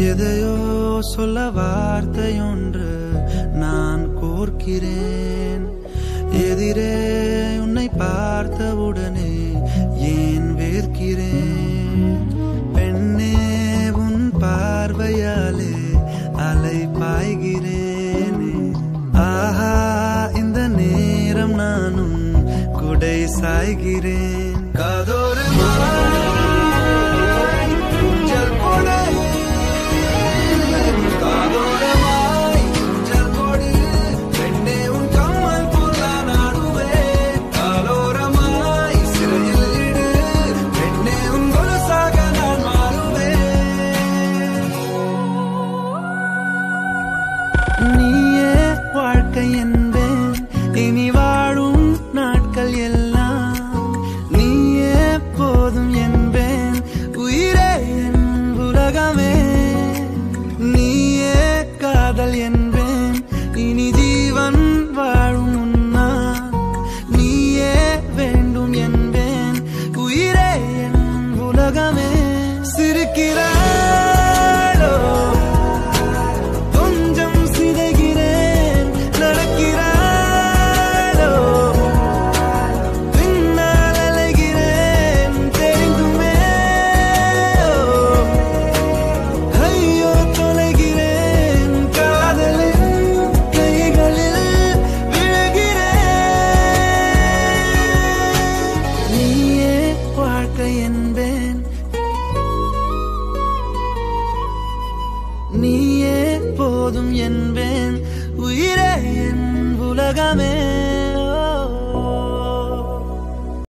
எதையோ சொல்ல வார்த்தையொன்று நான் கோர்க்கிறேன் எதிரே உன்னை பார்த்தவுடனே ஏன் வேர்க்கிறேன் பெண்ணே உன் பார்வையாலே அலை பாய்கிறேனே ஆஹா இந்த நேரம் நானும் குடை சாய்கிறேன் காதோறு மாய் ஊஞ்சல் கொடு. காதோரமாய் ஊஞ்சல் கொடு. பெண்ணே உன் கம்மல் போல் நான் ஆடுவேன். காலோரமாய் சிறையில் இடு. பெண்ணே உன் கொலுசாக நான் மாறுவேன் நீயே வாழ்க்கை என்பேன் இனி வாழும் நாட்கள் எல்லாம் நீயே போதும் என்பேன் உயிரே என் உலகமே நீயே காதல் என்பேன் இனி ஜீவன் வாழும் உன்னால் நீயே வேண்டும் என்பேன் உயிரே என் உலகமே சிரிக்கிறாளோ கொஞ்சம் சிதைகிறேன் நடக்கிறாளோ பின்னால் அலைகிறேன் தெரிந்துமே ஐயோ தொலைகிறேன் காதலின் கைகளில் விழுகிறேன் நீயே வாழ்க்கை என்பேன் நீயே போதும் என்பேன் உயிரே என் உலகமே